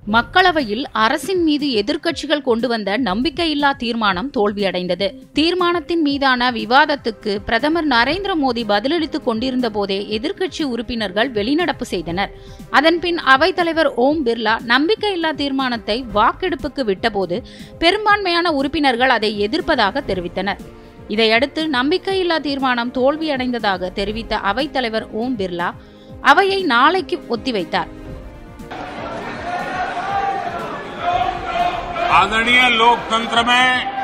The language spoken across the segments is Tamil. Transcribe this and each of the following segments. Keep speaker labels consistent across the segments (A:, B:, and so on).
A: மக்களவையில் அரசின் மீது எதிர்க்கட்சிகள் கொண்டு வந்த நம்பிக்கையில்லா தீர்மானம் தோல்வியடைந்தது தீர்மானத்தின் மீதான விவாதத்துக்கு பிரதமர் நரேந்திர மோடி பதிலளித்துக் கொண்டிருந்த போதே எதிர்க்கட்சி உறுப்பினர்கள் வெளிநடப்பு செய்தனர் அதன்பின் அவைத்தலைவர் ஓம் பிர்லா நம்பிக்கையில்லா தீர்மானத்தை வாக்கெடுப்புக்கு விட்டபோது பெரும்பான்மையான உறுப்பினர்கள் அதை எதிர்ப்பதாக தெரிவித்தனர் இதையடுத்து நம்பிக்கையில்லா தீர்மானம் தோல்வியடைந்ததாக தெரிவித்த அவைத்தலைவர் ஓம் பிர்லா அவையை நாளைக்கு ஒத்திவைத்தார்
B: आदरणीय लोकतंत्र में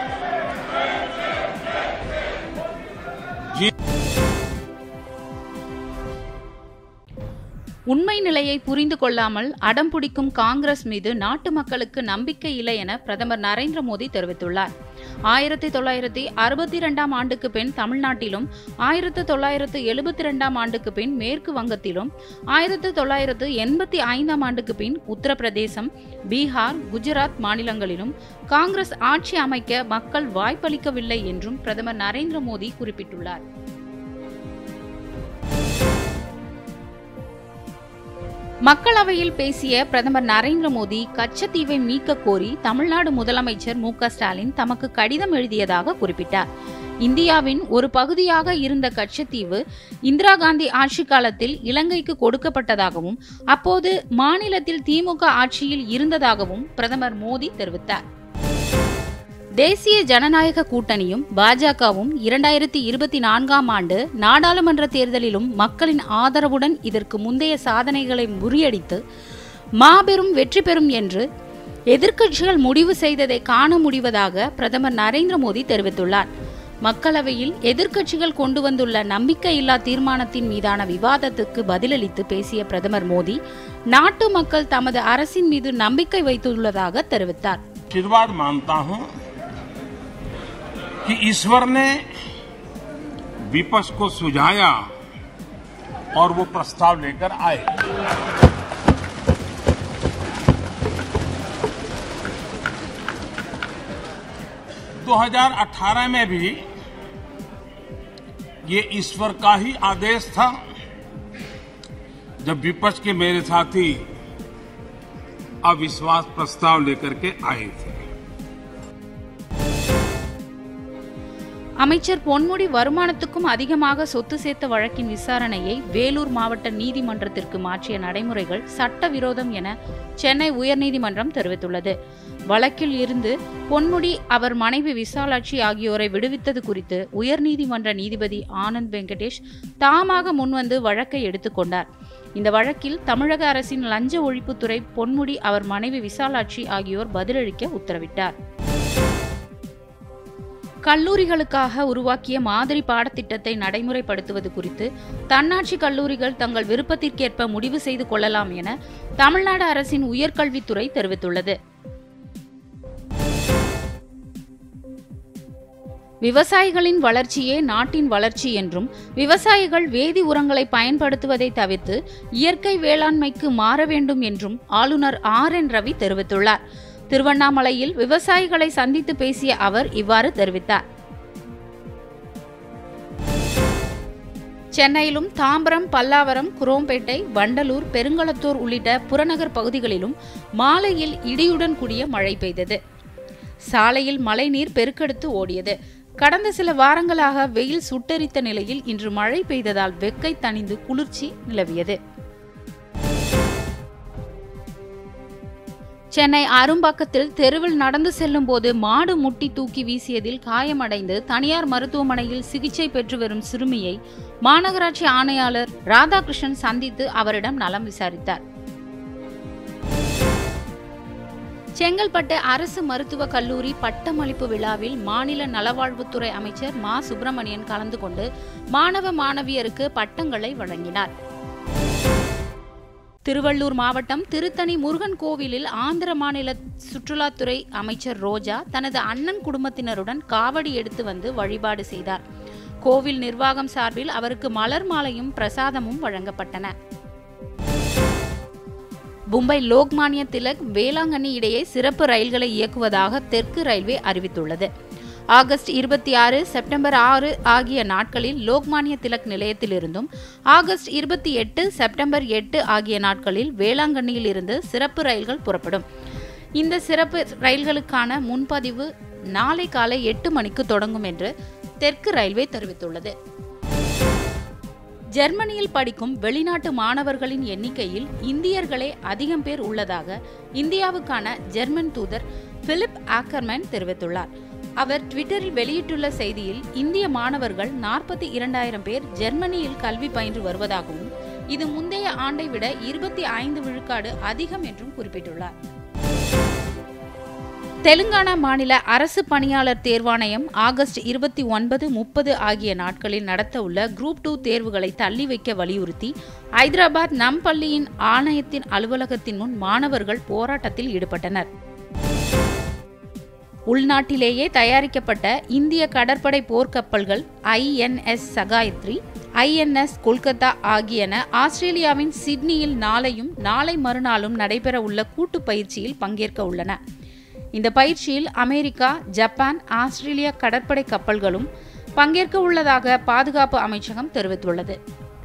A: உண்மை நிலையை புரிந்து கொள்ளாமல் அடம் பிடிக்கும் காங்கிரஸ் மீது நாட்டு மக்களுக்கு நம்பிக்கை இல்லை என பிரதமர் நரேந்திர மோடி தெரிவித்துள்ளார் ஆயிரத்தி தொள்ளாயிரத்தி அறுபத்தி இரண்டாம் ஆண்டுக்கு பின் தமிழ்நாட்டிலும் ஆயிரத்தி தொள்ளாயிரத்து எழுபத்தி இரண்டாம் ஆண்டுக்கு பின் மேற்கு வங்கத்திலும் ஆயிரத்தி தொள்ளாயிரத்து எண்பத்தி ஐந்தாம் ஆண்டுக்கு பின் உத்தரப்பிரதேசம் பீகார் குஜராத் மாநிலங்களிலும் காங்கிரஸ் ஆட்சி அமைக்க மக்கள் வாய்ப்பளிக்கவில்லை என்றும் பிரதமர் நரேந்திர மோடி குறிப்பிட்டுள்ளார் மக்களவையில் பேசிய பிரதமர் நரேந்திர மோடி கச்சத்தீவை மீட்க கோரி தமிழ்நாடு முதலமைச்சர் மு க ஸ்டாலின் தமக்கு கடிதம் எழுதியதாக குறிப்பிட்டார் இந்தியாவின் ஒரு பகுதியாக இருந்த கச்சத்தீவு இந்திரா காந்தி ஆட்சி காலத்தில் இலங்கைக்கு கொடுக்கப்பட்டதாகவும் அப்போது மாநிலத்தில் திமுக ஆட்சியில் இருந்ததாகவும் பிரதமர் மோடி தெரிவித்தார் தேசிய ஜனநாயக கூட்டணியும் பாஜகவும் இரண்டாயிரத்தி இருபத்தி நான்காம் ஆண்டு நாடாளுமன்ற தேர்தலிலும் மக்களின் ஆதரவுடன் இதற்கு முந்தைய சாதனைகளை முறியடித்து மாபெரும் வெற்றி பெறும் என்று எதிர்க்கட்சிகள் முடிவு செய்ததை காண முடிவதாக பிரதமர் நரேந்திர மோடி தெரிவித்துள்ளார் மக்களவையில் எதிர்க்கட்சிகள் கொண்டு வந்துள்ள நம்பிக்கையில்லா தீர்மானத்தின் மீதான விவாதத்துக்கு பதிலளித்து பேசிய பிரதமர் மோடி நாட்டு மக்கள் தமது அரசின் மீது நம்பிக்கை வைத்துள்ளதாக தெரிவித்தார்
B: आशीर्वाद मानता हूं कि ईश्वर ने विपक्ष को सुझाया और वो प्रस्ताव लेकर आए दो हजार अठारह में भी ये ईश्वर का ही आदेश था जब विपक्ष के मेरे साथी अविश्वास प्रस्ताव लेकर के आए थे
A: அமைச்சர் பொன்முடி வருமானத்துக்கும் அதிகமாக சொத்து சேர்த்த வழக்கின் விசாரணையை வேலூர் மாவட்ட நீதிமன்றத்திற்கு மாற்றிய நடைமுறைகள் சட்டவிரோதம் என சென்னை உயர்நீதிமன்றம் தெரிவித்துள்ளது வழக்கில் இருந்து பொன்முடி அவர் மனைவி விசாலாட்சி ஆகியோரை விடுவித்தது குறித்து உயர்நீதிமன்ற நீதிபதி ஆனந்த் வெங்கடேஷ் தாமாக முன்வந்து வழக்கை எடுத்துக்கொண்டார் இந்த வழக்கில் தமிழக அரசின் லஞ்ச ஒழிப்புத்துறை பொன்முடி அவர் மனைவி விசாலாட்சி ஆகியோர் பதிலளிக்க உத்தரவிட்டார் கல்லூரிகளுக்காக உருவாக்கிய மாதிரி பாடத்திட்டத்தை நடைமுறைப்படுத்துவது குறித்து தன்னாட்சி கல்லூரிகள் தங்கள் விருப்பத்திற்கேற்ப முடிவு செய்து கொள்ளலாம் என தமிழ்நாடு அரசின் உயர்கல்வித்துறை தெரிவித்துள்ளது விவசாயிகளின் வளர்ச்சியே நாட்டின் வளர்ச்சி என்றும் விவசாயிகள் வேதி உரங்களை பயன்படுத்துவதை தவிர்த்து இயற்கை வேளாண்மைக்கு மாற வேண்டும் என்றும் ஆளுநர் ஆர் என் ரவி தெரிவித்துள்ளார் திருவண்ணாமலையில் விவசாயிகளை சந்தித்து பேசிய அவர் இவ்வாறு தெரிவித்தார் சென்னையிலும் தாம்பரம் பல்லாவரம் குரோம்பேட்டை வண்டலூர் பெருங்களத்தூர் உள்ளிட்ட புறநகர் பகுதிகளிலும் மாலையில் இடியுடன் கூடிய மழை பெய்தது சாலையில் மழைநீர் பெருக்கெடுத்து ஓடியது கடந்த சில வாரங்களாக வெயில் சுட்டெரித்த நிலையில் இன்று மழை பெய்ததால் வெக்கை தணிந்து குளிர்ச்சி நிலவியது சென்னை அரும்பாக்கத்தில் தெருவில் நடந்து செல்லும் போது மாடு முட்டி தூக்கி வீசியதில் காயமடைந்து தனியார் மருத்துவமனையில் சிகிச்சை பெற்று வரும் சிறுமியை மாநகராட்சி ஆணையாளர் ராதாகிருஷ்ணன் சந்தித்து அவரிடம் நலம் விசாரித்தார் செங்கல்பட்டு அரசு மருத்துவக் கல்லூரி பட்டமளிப்பு விழாவில் மாநில நலவாழ்வுத்துறை அமைச்சர் மா சுப்பிரமணியன் கலந்து கொண்டு மாணவ மாணவியருக்கு பட்டங்களை வழங்கினார் திருவள்ளூர் மாவட்டம் திருத்தணி முருகன் கோவிலில் ஆந்திர மாநில சுற்றுலாத்துறை அமைச்சர் ரோஜா தனது அண்ணன் குடும்பத்தினருடன் காவடி எடுத்து வந்து வழிபாடு செய்தார் கோவில் நிர்வாகம் சார்பில் அவருக்கு மலர் மாலையும் பிரசாதமும் வழங்கப்பட்டன மும்பை லோக்மானிய திலக் வேளாங்கண்ணி இடையே சிறப்பு ரயில்களை இயக்குவதாக தெற்கு ரயில்வே அறிவித்துள்ளது ஆகஸ்ட் இருபத்தி ஆறு செப்டம்பர் ஆறு ஆகிய நாட்களில் லோக்மானிய திலக் நிலையத்திலிருந்தும் ஆகஸ்ட் இருபத்தி எட்டு செப்டம்பர் எட்டு ஆகிய நாட்களில் வேளாங்கண்ணியில் இருந்து சிறப்பு ரயில்கள் புறப்படும் இந்த சிறப்பு ரயில்களுக்கான முன்பதிவு நாளை காலை எட்டு மணிக்கு தொடங்கும் என்று தெற்கு ரயில்வே தெரிவித்துள்ளது ஜெர்மனியில் படிக்கும் வெளிநாட்டு மாணவர்களின் எண்ணிக்கையில் இந்தியர்களே அதிகம் பேர் உள்ளதாக இந்தியாவுக்கான ஜெர்மன் தூதர் பிலிப் ஆக்கர்மேன் தெரிவித்துள்ளார் அவர் ட்விட்டரில் வெளியிட்டுள்ள செய்தியில் இந்திய மாணவர்கள் நாற்பத்தி இரண்டாயிரம் பேர் ஜெர்மனியில் கல்வி பயின்று வருவதாகவும் இது முந்தைய ஆண்டை விட இருபத்தி ஐந்து விழுக்காடு அதிகம் என்றும் குறிப்பிட்டுள்ளார் தெலுங்கானா மாநில அரசு பணியாளர் தேர்வாணையம் ஆகஸ்ட் இருபத்தி ஒன்பது முப்பது ஆகிய நாட்களில் நடத்த உள்ள குரூப் டூ தேர்வுகளை தள்ளி வைக்க வலியுறுத்தி ஐதராபாத் நம் பள்ளியின் ஆணையத்தின் அலுவலகத்தின் முன் மாணவர்கள் போராட்டத்தில் ஈடுபட்டனர் உள்நாட்டிலேயே தயாரிக்கப்பட்ட இந்திய கடற்படை போர்க்கப்பல்கள் ஐஎன்எஸ் சகாயத்ரி ஐஎன்எஸ் கொல்கத்தா ஆகியன ஆஸ்திரேலியாவின் சிட்னியில் நாளையும் நாளை மறுநாளும் நடைபெறவுள்ள கூட்டு பயிற்சியில் பங்கேற்க உள்ளன இந்த பயிற்சியில் அமெரிக்கா ஜப்பான் ஆஸ்திரேலியா கடற்படை கப்பல்களும் பங்கேற்க உள்ளதாக பாதுகாப்பு அமைச்சகம் தெரிவித்துள்ளது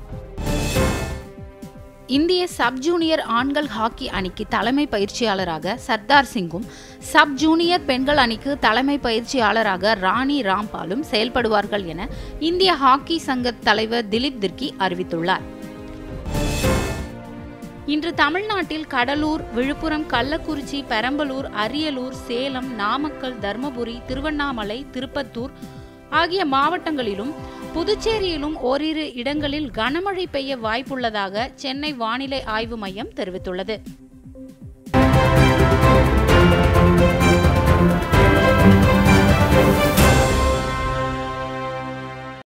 A: இந்திய சப் ஜூனியர் ஆண்கள் ஹாக்கி அணிக்கு தலைமை பயிற்சியாளராக சர்தார் சிங்கும் சப் ஜூனியர் பெண்கள் அணிக்கு தலைமை பயிற்சியாளராக ராணி ராம்பாலும் செயல்படுவார்கள் என இந்திய ஹாக்கி சங்க தலைவர் திலீப் திர்கி அறிவித்துள்ளார் இன்று தமிழ்நாட்டில் கடலூர் விழுப்புரம் கள்ளக்குறிச்சி பெரம்பலூர் அரியலூர் சேலம் நாமக்கல் தர்மபுரி திருவண்ணாமலை திருப்பத்தூர் ஆகிய மாவட்டங்களிலும் புதுச்சேரியிலும் ஓரிரு இடங்களில் கனமழை பெய்ய வாய்ப்புள்ளதாக சென்னை வானிலை ஆய்வு மையம் தெரிவித்துள்ளது